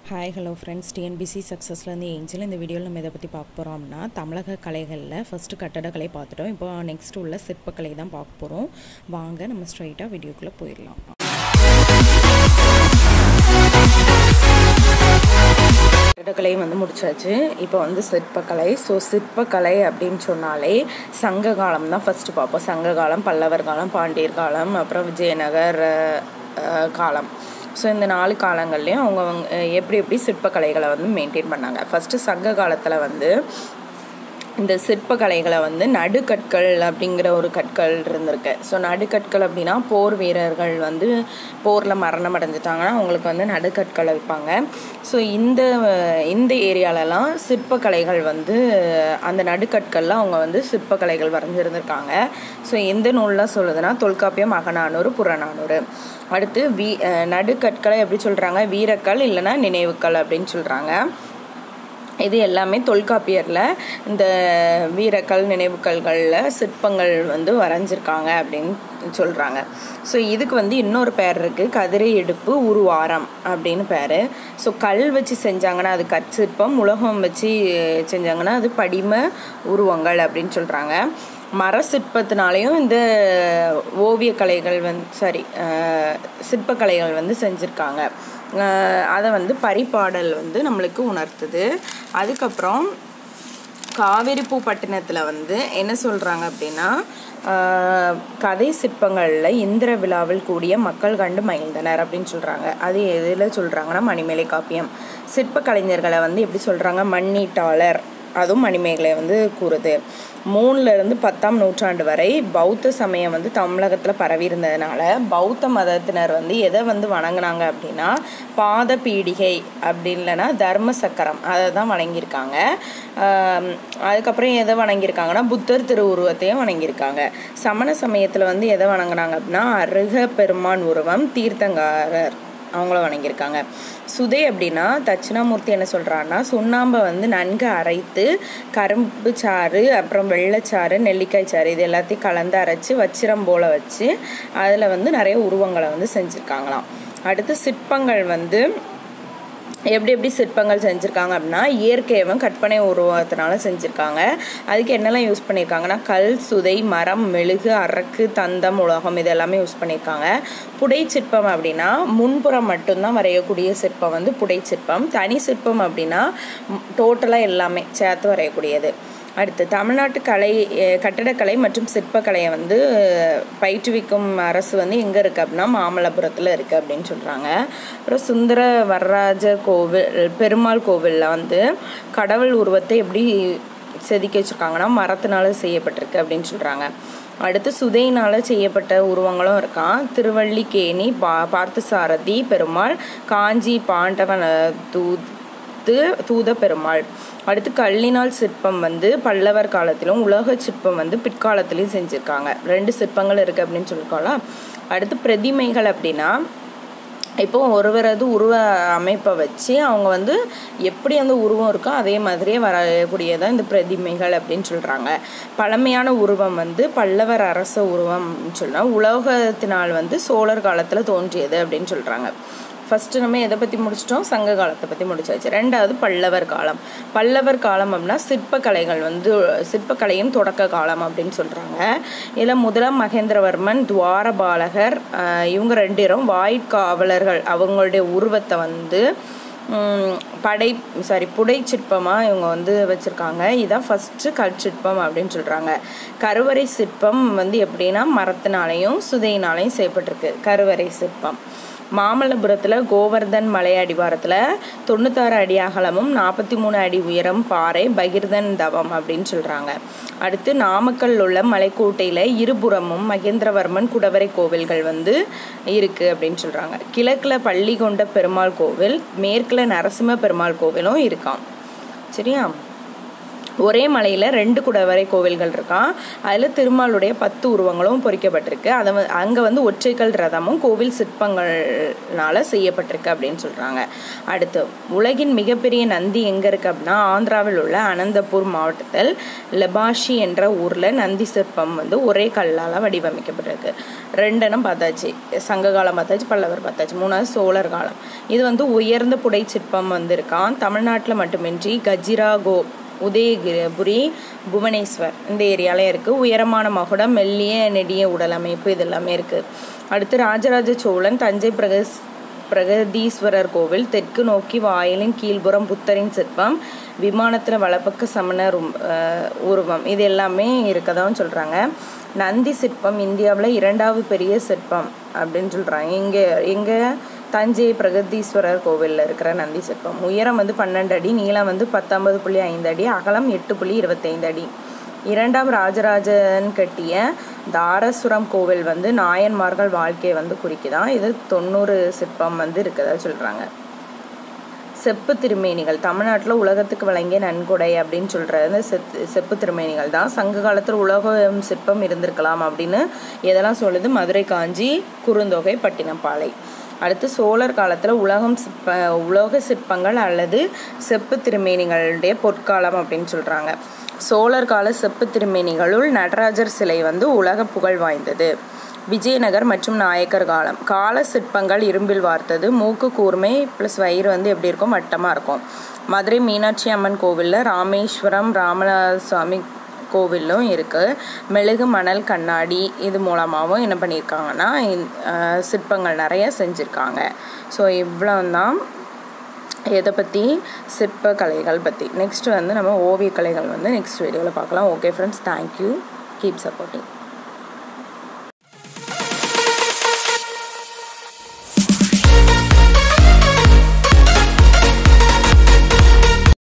hi hello friends TNPSC சக்ஸஸ்லேருந்து Angel இந்த வீடியோவில் நம்ம இதை பற்றி பார்க்க போகிறோம்னா தமிழக கலைகளில் ஃபஸ்ட்டு கட்டடக்கலை பார்த்துட்டோம் இப்போ நெக்ஸ்ட் உள்ள சிற்பக்கலை தான் பார்க்க போகிறோம் வாங்க நம்ம ஸ்ட்ரைட்டாக வீடியோக்குள்ளே போயிடலாம் கட்டடக்கலை வந்து முடிச்சாச்சு இப்போ வந்து சிற்பக்கலை ஸோ சிற்பக்கலை அப்படின்னு சொன்னாலே சங்க காலம் தான் ஃபஸ்ட்டு பார்ப்போம் சங்க காலம் பல்லவர் காலம் பாண்டியர் காலம் அப்புறம் விஜயநகர் அஹ், காலம் ஸோ இந்த நாலு காலங்கள்லேயும் அவங்க அவங்க எப்படி எப்படி சிற்பக்கலைகளை வந்து மெயின்டைன் பண்ணாங்க ஃபஸ்ட்டு சங்க காலத்தில் வந்து இந்த சிற்பக்கலைகளை வந்து நடுக்கற்கள் அப்படிங்கிற ஒரு கற்கள் இருந்திருக்கு ஸோ நடுக்கற்கள் அப்படின்னா போர் வீரர்கள் வந்து போரில் மரணம் அடைஞ்சிட்டாங்கன்னா அவங்களுக்கு வந்து நடுக்கற்களை வைப்பாங்க ஸோ இந்த இந்த ஏரியாலலாம் சிற்பக்கலைகள் வந்து அந்த நடுக்கற்களில் அவங்க வந்து சிற்பக்கலைகள் வரைஞ்சிருந்திருக்காங்க ஸோ எந்த நூலில் சொல்லுதுன்னா தொல்காப்பியம் அகநானூறு புறநானூறு அடுத்து வீ அஹ் நடுக்கற்களை எப்படி சொல்கிறாங்க வீரக்கல் இல்லைன்னா நினைவுக்கல் அப்படின்னு சொல்கிறாங்க இது எல்லாமே தொல்காப்பியரில் இந்த வீரக்கல் நினைவுக்கல்களில் சிற்பங்கள் வந்து வரைஞ்சிருக்காங்க அப்படின்னு சொல்கிறாங்க ஸோ இதுக்கு வந்து இன்னொரு பேர் இருக்குது கதிரை எடுப்பு உருவாரம் அப்படின்னு பேர் ஸோ கல் வச்சு செஞ்சாங்கன்னா அது கற்சிற்பம் உலகம் வச்சு செஞ்சாங்கன்னா அது படிம உருவங்கள் அப்படின்னு சொல்கிறாங்க மர சிற்பத்தினாலையும் இந்த ஓவியக்கலைகள் வந்து சாரி சிற்பக்கலைகள் வந்து செஞ்சுருக்காங்க அதை வந்து பரிபாடல் வந்து நம்மளுக்கு உணர்த்துது அதுக்கப்புறம் காவிரிப்பூ பட்டினத்தில் வந்து என்ன சொல்கிறாங்க அப்படின்னா ஆஹ், கதை சிற்பங்களில் இந்திர விழாவில் கூடிய மக்கள் கண்டு மகிழ்ந்தனர் அப்படின்னு சொல்கிறாங்க அது எதில் சொல்கிறாங்கன்னா மணிமேலை காப்பியம் சிற்ப கலைஞர்களை வந்து எப்படி சொல்கிறாங்க மண்ணீட்டாளர் அதுவும் மணிமேகலை வந்து கூறுது மூணுல இருந்து பத்தாம் நூற்றாண்டு வரை பௌத்த சமயம் வந்து தமிழகத்தில் பரவி இருந்ததுனால பௌத்த மதத்தினர் வந்து எதை வந்து வணங்குனாங்க அப்படின்னா பாத பீடிகை அப்படி இல்லைன்னா தர்ம சக்கரம் அதை தான் வணங்கியிருக்காங்க ஆம், அதுக்கப்புறம் எதை வணங்கியிருக்காங்கன்னா புத்தர் திருவுருவத்தையும் வணங்கியிருக்காங்க சமண சமயத்தில் வந்து எதை வணங்குனாங்க அப்படின்னா அருக பெருமான் உருவம் தீர்த்தங்காரர் அவங்கள வணங்கியிருக்காங்க சுதை அப்படின்னா தட்சிணாமூர்த்தி என்ன சொல்கிறான்னா சுண்ணாம்பை வந்து நன்கு அரைத்து கரும்பு சாறு அப்புறம் வெள்ளைச்சாறு நெல்லிக்காய் சாறு இது எல்லாத்தையும் கலந்து அரைச்சி வச்சிரம் போல் வச்சு அதில் வந்து நிறைய உருவங்களை வந்து செஞ்சுருக்காங்களாம் அடுத்து சிற்பங்கள் வந்து எப்படி எப்படி சிற்பங்கள் செஞ்சுருக்காங்க அப்படின்னா இயற்கையவும் கற்பனை உருவத்தினால செஞ்சுருக்காங்க அதுக்கு என்னெல்லாம் யூஸ் பண்ணியிருக்காங்கன்னா கல் சுதை மரம் மெழுகு அரக்கு தந்தம் உலோகம் இது எல்லாமே யூஸ் பண்ணியிருக்காங்க புடை சிற்பம் அப்படின்னா முன்புறம் மட்டும்தான் வரையக்கூடிய சிற்பம் வந்து புடை சிற்பம் தனி சிற்பம் அப்படின்னா டோட்டலாக எல்லாமே சேர்த்து வரையக்கூடியது அடுத்து தமிழ்நாட்டு கலை அஹ் கட்டடக்கலை மற்றும் சிற்பக்கலையை வந்து அஹ், பயிற்றுவிக்கும் அரசு வந்து எங்கே இருக்குது அப்படின்னா மாமல்லபுரத்தில் இருக்குது அப்படின்னு சொல்கிறாங்க அப்புறம் சுந்தர வரராஜ கோவில் பெருமாள் கோவிலில் வந்து கடவுள் உருவத்தை எப்படி செதுக்கி வச்சுருக்காங்கன்னா மரத்தினால செய்யப்பட்டிருக்கு அப்படின்னு சொல்கிறாங்க அடுத்து சுதையினால் செய்யப்பட்ட உருவங்களும் இருக்கான் திருவள்ளிக்கேணி பா பார்த்தசாரதி பெருமாள் காஞ்சி பாண்டவன் அஹ், தூ தூத பெருமாள் அடுத்து கல்லினால் சிற்பம் வந்து பல்லவர் காலத்திலும் உலக சிற்பம் வந்து பிற்காலத்திலையும் செஞ்சுருக்காங்க ரெண்டு சிற்பங்கள் இருக்குது அப்படின்னு சொல்லிருக்கோம்ல அடுத்து பிரதிமைகள் அப்படின்னா இப்போ ஒருவரது உருவ அமைப்பை வச்சு அவங்க வந்து எப்படி அந்த உருவம் இருக்கோ அதே மாதிரியே வரக்கூடியதான் இந்த பிரதிமைகள் அப்படின்னு சொல்கிறாங்க பழமையான உருவம் வந்து பல்லவர் அரச உருவம் அப்படின்னு சொன்னா உலோகத்தினால் வந்து சோழர் காலத்தில் தோன்றியது அப்படின்னு சொல்கிறாங்க ஃபஸ்ட்டு நம்ம எதை பற்றி முடிச்சிட்டோம் சங்க காலத்தை பற்றி முடிச்சாச்சு ரெண்டாவது பல்லவர் காலம் பல்லவர் காலம் அப்படின்னா சிற்பக்கலைகள் வந்து சிற்பக்கலையின் தொடக்க காலம் அப்படின்னு சொல்கிறாங்க இதில் முதலாம் மகேந்திரவர்மன் துவாரபாலகர் ஆஹ் இவங்க ரெண்டு பேரும் வாய்க்காவலர்கள் அவங்களுடைய உருவத்தை வந்து உம், படை சாரி புடை சிற்பமாக இவங்க வந்து வச்சுருக்காங்க இதான் ஃபஸ்ட்டு கல் சிற்பம் அப்படின்னு சொல்கிறாங்க கருவறை சிற்பம் வந்து எப்படின்னா மரத்தினாலையும் சுதையினாலையும் செய்யப்பட்டிருக்கு கருவறை சிற்பம் மாமல்லபுரத்தில் கோவர்தன் மலை அடிவாரத்தில் தொண்ணூத்தாறு அடி அகலமும் நாற்பத்தி மூணு அடி உயரம் பாறை பகிர்தன் தவம் அப்படின்னு சொல்கிறாங்க அடுத்து நாமக்கல் உள்ள மலைக்கோட்டையில் இருபுறமும் மகேந்திரவர்மன் குடவரை கோவில்கள் வந்து இருக்குது அப்படின்னு சொல்கிறாங்க கிழக்கில் பள்ளி கொண்ட பெருமாள் கோவில் மேற்கில் நரசிம்ம பெருமாள் கோவிலும் இருக்கான் சரியா ஒரே மலையில் ரெண்டு குடவரை கோவில்கள் இருக்கான் அதில் திருமாலுடைய பத்து உருவங்களும் பொறிக்கப்பட்டிருக்கு அதை வந்து அங்கே வந்து ஒற்றைக்கல் ரதமும் கோவில் சிற்பங்கள்னால செய்யப்பட்டிருக்கு அப்படின்னு சொல்கிறாங்க அடுத்து உலகின் மிகப்பெரிய நந்தி எங்கே இருக்குது அப்படின்னா ஆந்திராவில் உள்ள அனந்தபூர் மாவட்டத்தில் லெபாஷி என்ற ஊரில் நந்தி சிற்பம் வந்து ஒரே கல்லால் வடிவமைக்கப்பட்டிருக்கு ரெண்டெண்ணம் பார்த்தாச்சு சங்க காலம் பார்த்தாச்சு பல்லவர் பார்த்தாச்சு மூணாவது சோழர் காலம் இது வந்து உயர்ந்த புடை சிற்பம் வந்திருக்கான் தமிழ்நாட்டில் மட்டுமின்றி கஜிராகோ உதயகிரிபுரி புவனேஸ்வர் இந்த ஏரியாலே இருக்குது உயரமான மகுடம் மெல்லிய நெடிய உடலமைப்பு இது எல்லாமே இருக்குது அடுத்து ராஜராஜ சோழன் தஞ்சை பிரகஸ் பிரகதீஸ்வரர் கோவில் தெற்கு நோக்கி வாயிலின் கீழ்புறம் புத்தரின் சிற்பம் விமானத்தில் வலப்பக்க சமணர் உருவம் இது எல்லாமே இருக்கதான் சொல்கிறாங்க நந்தி சிற்பம் இந்தியாவில் இரண்டாவது பெரிய சிற்பம் அப்படின்னு சொல்கிறாங்க இங்கே இங்கே தஞ்சை பிரகதீஸ்வரர் கோவிலில் இருக்கிற நந்தி சிற்பம் உயரம் வந்து பன்னெண்டு அடி நீளம் வந்து பத்தொன்பது புள்ளி ஐந்து அடி அகலம் எட்டு புள்ளி இருபத்தைந்து அடி இரண்டாம் ராஜராஜன் கட்டிய தாரசுரம் கோவில் வந்து நாயன்மார்கள் வாழ்க்கையை வந்து குறிக்குதான் இது தொண்ணூறு சிற்பம் வந்து இருக்கதா சொல்கிறாங்க செப்பு திருமேனிகள் தமிழ்நாட்டில் உலகத்துக்கு வழங்கிய நன்கொடை அப்படின்னு சொல்கிறது செத்து செப்பு திருமேனிகள் தான் சங்க காலத்தில் உலக சிற்பம் இருந்திருக்கலாம் அப்படின்னு எதெல்லாம் சொல்லுது மதுரை காஞ்சி குறுந்தொகை பட்டினப்பாலை அடுத்து சோழர் காலத்தில் உலகம் சிற்ப உலோக சிற்பங்கள் அல்லது செப்பு திருமேனிகளுடைய பொற்காலம் அப்படின்னு சொல்கிறாங்க சோழர் கால செப்பு திருமேனிகளுள் நடராஜர் சிலை வந்து உலக புகழ் வாய்ந்தது விஜயநகர் மற்றும் நாயக்கர் காலம் கால சிற்பங்கள் இரும்பில் வார்த்தது மூக்கு கூர்மை ப்ளஸ் வயிறு வந்து எப்படி இருக்கும் வட்டமாக இருக்கும் மதுரை மீனாட்சி அம்மன் கோவிலில் ராமேஸ்வரம் ராமநாத சுவாமி கோவிலும் இருக்குது மெழுகு மணல் கண்ணாடி இது மூலமாகவும் என்ன பண்ணியிருக்காங்கன்னா சிற்பங்கள் நிறைய செஞ்சுருக்காங்க ஸோ இவ்வளோ தான் இதை பற்றி சிற்ப கலைகள் பற்றி நெக்ஸ்ட் வந்து நம்ம ஓவிய கலைகள் வந்து நெக்ஸ்ட் வீடியோவில் பார்க்கலாம் okay friends thank you keep supporting